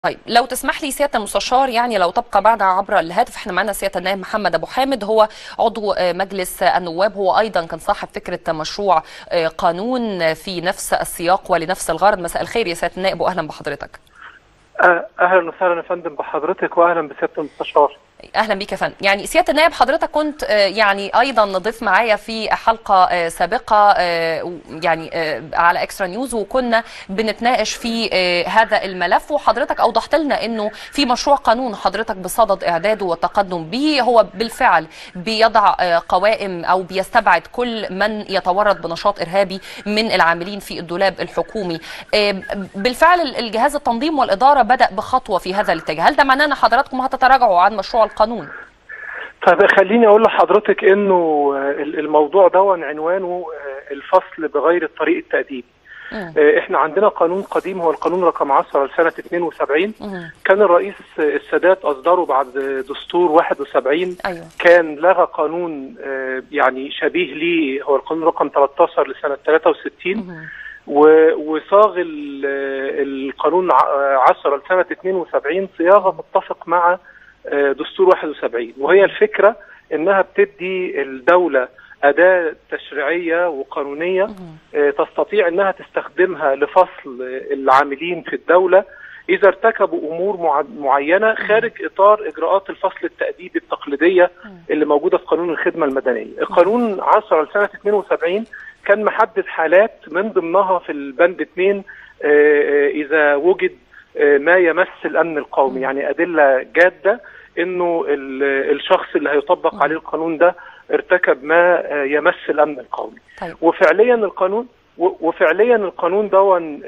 طيب لو تسمح لي سياده المستشار يعني لو تبقى بعد عبر الهاتف احنا معنا سياده النائب محمد ابو حامد هو عضو مجلس النواب هو ايضا كان صاحب فكره مشروع قانون في نفس السياق ولنفس الغرض مساء الخير يا سياده النائب واهلا بحضرتك اهلا وسهلا يا فندم بحضرتك واهلا بسياده المستشار اهلا بيك يا فندم يعني سياده النائب حضرتك كنت يعني ايضا ضيف معايا في حلقه سابقه يعني على اكسترا نيوز وكنا بنتناقش في هذا الملف وحضرتك اوضحت لنا انه في مشروع قانون حضرتك بصدد اعداده والتقدم به هو بالفعل بيضع قوائم او بيستبعد كل من يتورط بنشاط ارهابي من العاملين في الدولاب الحكومي بالفعل الجهاز التنظيم والاداره بدا بخطوه في هذا الاتجاه هل ده معناه ان حضراتكم هتتراجعوا عن مشروع القانون طيب خليني اقول لحضرتك انه الموضوع ده عنوانه الفصل بغير الطريق التأديبي احنا عندنا قانون قديم هو القانون رقم 10 لسنه 72 مم. كان الرئيس السادات اصدره بعد دستور 71 أيوة. كان لغى قانون يعني شبيه ليه هو القانون رقم 13 لسنه 63 مم. وصاغ القانون 10 لسنه 72 صياغه تتفق مع دستور 71 وهي الفكره انها بتدي الدوله اداه تشريعيه وقانونيه تستطيع انها تستخدمها لفصل العاملين في الدوله اذا ارتكبوا امور معينه خارج اطار اجراءات الفصل التاديبي التقليديه اللي موجوده في قانون الخدمه المدنيه. القانون 10 لسنه 72 كان محدد حالات من ضمنها في البند 2 اذا وجد ما يمس الامن القومي يعني ادله جاده انه الشخص اللي هيطبق عليه القانون ده ارتكب ما يمس الامن القومي طيب. وفعليا القانون وفعليا القانون دون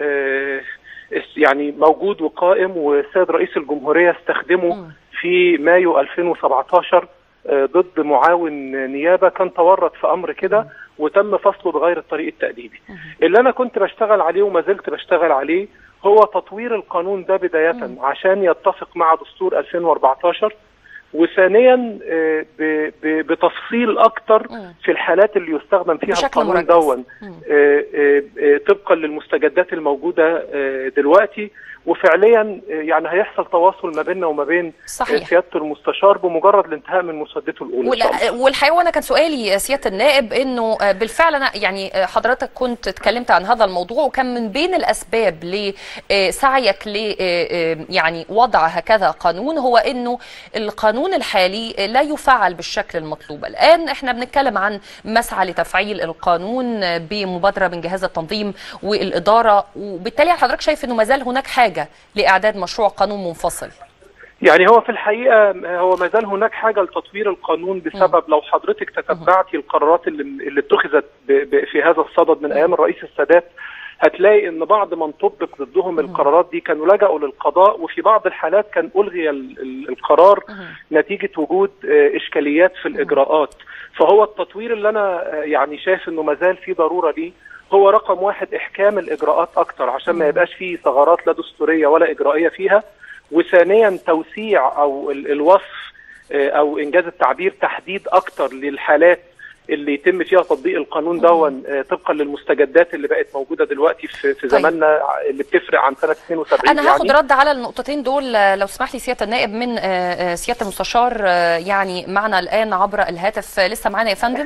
يعني موجود وقائم والسيد رئيس الجمهوريه استخدمه في مايو 2017 ضد معاون نيابه كان تورط في امر كده وتم فصله بغير الطريق التاديبي اللي انا كنت بشتغل عليه وما زلت بشتغل عليه هو تطوير القانون ده بداية مم. عشان يتفق مع دستور 2014 وثانيا بتفصيل اكتر مم. في الحالات اللي يستخدم فيها بشكل القانون مركز. دون مم. طبقا للمستجدات الموجوده دلوقتي وفعليا يعني هيحصل تواصل ما بيننا وما بين صحيح سياده المستشار بمجرد الانتهاء من مسودته الاولى إن شاء الله. وال- والحقيقه وانا كان سؤالي سياده النائب انه بالفعل انا يعني حضرتك كنت اتكلمت عن هذا الموضوع وكان من بين الاسباب لسعيك ل يعني وضع هكذا قانون هو انه القانون الحالي لا يفعل بالشكل المطلوب الان احنا بنتكلم عن مسعى لتفعيل القانون بمبادره من جهاز التنظيم والاداره وبالتالي حضرتك شايف انه ما زال هناك حاجه لاعداد مشروع قانون منفصل يعني هو في الحقيقه هو ما زال هناك حاجه لتطوير القانون بسبب لو حضرتك تتبعتي القرارات اللي اللي اتخذت ب- ب- في هذا الصدد من ايام الرئيس السادات هتلاقي ان بعض من طبق ضدهم القرارات دي كانوا لجأوا للقضاء وفي بعض الحالات كان الغي ال- ال- القرار نتيجه وجود آه، اشكاليات في الاجراءات فهو التطوير اللي انا آه، يعني شايف انه ما زال في ضروره ليه هو رقم واحد احكام الاجراءات اكتر عشان ما يبقاش فيه ثغرات لا دستوريه ولا اجرائيه فيها وثانيا توسيع او ال- الوصف آه، او انجاز التعبير تحديد اكتر للحالات اللي يتم فيها تطبيق القانون دون آه، طبقا للمستجدات اللي بقت موجوده دلوقتي في في طيب. زماننا اللي بتفرق عن سنه 72 انا هاخد يعني. رد على النقطتين دول آه، لو سمح لي سياده النائب من آه، آه، سياده المستشار آه، يعني معنا الان عبر الهاتف آه، لسه معنا يا فندم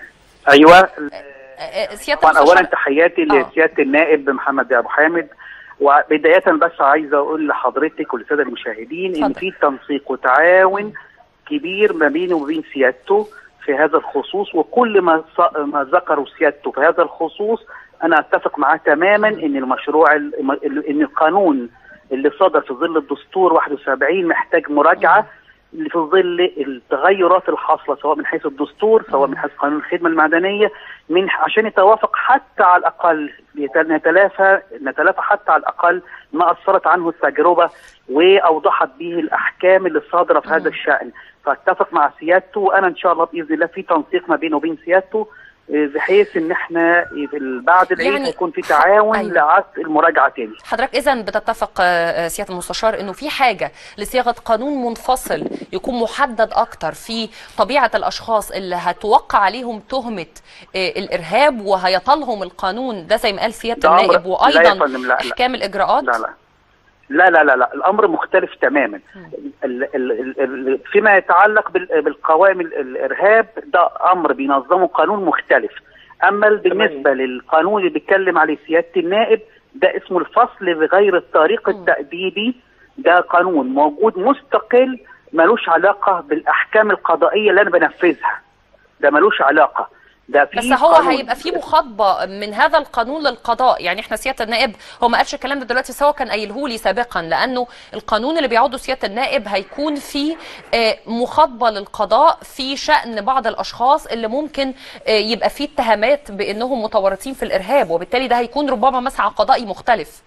ايوه آه، آه، سياده طبعا اولا المستشار تحياتي آه. لسياده النائب محمد ابو حامد وبدايه بس عايز اقول لحضرتك وللساده المشاهدين ان اتفضل. في تنسيق وتعاون كبير ما بينه وبين سيادته في هذا الخصوص وكل ما ص- ما ذكره سيادته في هذا الخصوص انا اتفق معاه تماما ان المشروع ال- ال- ان القانون اللي صدر في ظل الدستور 71 محتاج مراجعه في ظل التغيرات الحاصله سواء من حيث الدستور سواء من حيث قانون الخدمه المدنيه من عشان يتوافق حتى على الاقل يت- نتلافى نتلافى حتى على الاقل ما اثرت عنه التجربه واوضحت به الاحكام اللي صادره في هذا الشان فاتفق مع سيادته وانا ان شاء الله باذن الله في تنسيق ما بينه وبين سيادته آه، بحيث ان احنا في ال- بعد العيد يعني هيكون في تعاون أيوة. لعقد المراجعه تاني حضرتك اذا بتتفق آه، آه، سياده المستشار انه في حاجه لصياغه قانون منفصل يكون محدد اكتر في طبيعه الاشخاص اللي هتوقع عليهم تهمه آه، الارهاب وهيطالهم القانون ده زي ما قال سياده ده أمر- النائب لا يا وايضا فندم، لا، لا. احكام الاجراءات لا لا لا لا لا لا الامر مختلف تماما ال ال ال ال فيما يتعلق بال- بالقوائم ال- الارهاب ده امر بينظمه قانون مختلف اما بالنسبه للقانون اللي بيتكلم عليه سياده النائب ده اسمه الفصل بغير الطريق التأديبي ده قانون موجود مستقل ملوش علاقه بالاحكام القضائيه اللي انا بنفذها ده ملوش علاقه ده في بس هو قانون. هيبقى في مخاطبه من هذا القانون للقضاء يعني احنا سياده النائب هو ما قالش الكلام ده دلوقتي بس هو كان قايله لي سابقا لانه القانون اللي بيعوده سياده النائب هيكون فيه آه، مخاطبه للقضاء في شان بعض الاشخاص اللي ممكن آه، يبقى فيه اتهامات بانهم متورطين في الارهاب وبالتالي ده هيكون ربما مسعى قضائي مختلف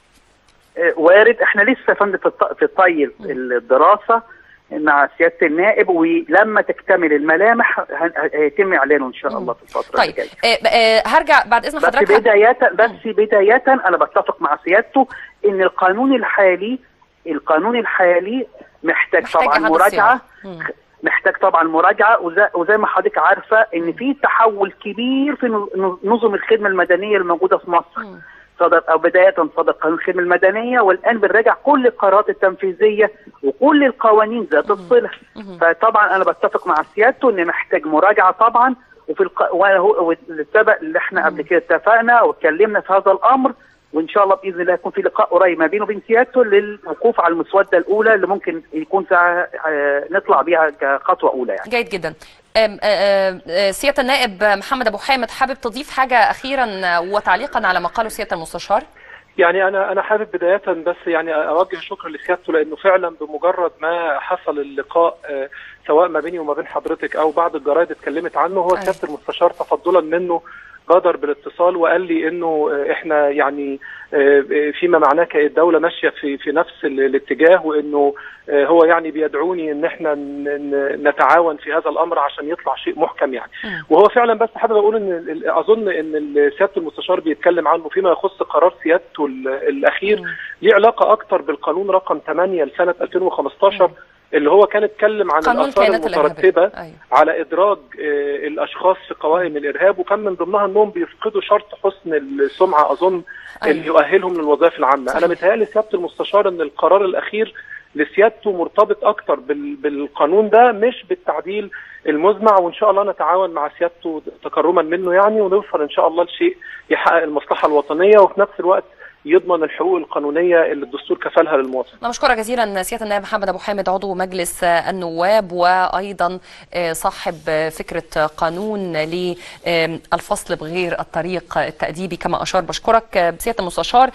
آه، وارد احنا لسه يا فندم في الط- في طي الدراسه مع سياده النائب ولما تكتمل الملامح هن- هيتم اعلانه ان شاء الله في الفتره طيب الجايه آه، آه، هرجع بعد اذن بس حضرتك بداية بس بداية أنا بتفق مع سيادته إن القانون الحالي القانون الحالي محتاج, محتاج طبعا إعادة مراجعة صياغة. مم. محتاج طبعا مراجعة وزي, وزي ما حضرتك عارفة إن في تحول كبير في نظ- نظم الخدمة المدنية الموجودة في مصر مم. صدر أو بداية صدر قانون الخدمة المدنية والآن بنراجع كل القرارات التنفيذية وكل القوانين ذات الصلة فطبعا أنا بتفق مع سيادته إن محتاج مراجعة طبعا وفي الق... وهو والسبق اللي احنا قبل كده اتفقنا واتكلمنا في هذا الامر وان شاء الله باذن الله يكون في لقاء قريب ما بينه وبين سيادته للوقوف على المسوده الاولى اللي ممكن يكون فيها آه، نطلع بيها كخطوه اولى يعني. جيد جدا أم- آه، آه، سياده النائب محمد ابو حامد حابب تضيف حاجه اخيرا وتعليقا على ما قاله سياده المستشار يعني انا انا حابب بدايه بس يعني اوجه شكر لسيادته لانه فعلا بمجرد ما حصل اللقاء آه، سواء ما بيني وما بين حضرتك او بعض الجرايد اتكلمت عنه هو أيوة. سياده المستشار تفضلا منه بادر بالاتصال وقال لي انه آه، احنا يعني آه، آه، فيما معناه الدوله ماشيه في في نفس ال- الاتجاه وانه آه، هو يعني بيدعوني ان احنا ن- ن- نتعاون في هذا الامر عشان يطلع شيء محكم يعني مم. وهو فعلا بس حابب اقول ان ال- ال- اظن ان ال- سياده المستشار بيتكلم عنه فيما يخص قرار سيادته ال- الاخير مم. ليه علاقه اكتر بالقانون رقم 8 لسنه 2015 اللي هو كان اتكلم عن قانون الاثار الكيانات المترتبه الارهابيه أيوة. على ادراج آه، الاشخاص في قوائم الارهاب وكان من ضمنها انهم بيفقدوا شرط حسن السمعه اظن اللي أيوة. يؤهلهم للوظائف العامه صحيح. انا متهيألي سياده المستشار ان القرار الاخير لسيادته مرتبط اكتر بال- بالقانون ده مش بالتعديل المزمع وان شاء الله نتعاون مع سيادته تكرما منه يعني ونوصل ان شاء الله لشيء يحقق المصلحه الوطنيه وفي نفس الوقت يضمن الحقوق القانونيه اللي الدستور كفلها للمواطن أنا مشكورة جزيلا سيادة النائب محمد أبو حامد عضو مجلس النواب وأيضا صاحب فكرة قانون للفصل بغير الطريق التأديبي كما أشار بشكرك سيادة المستشار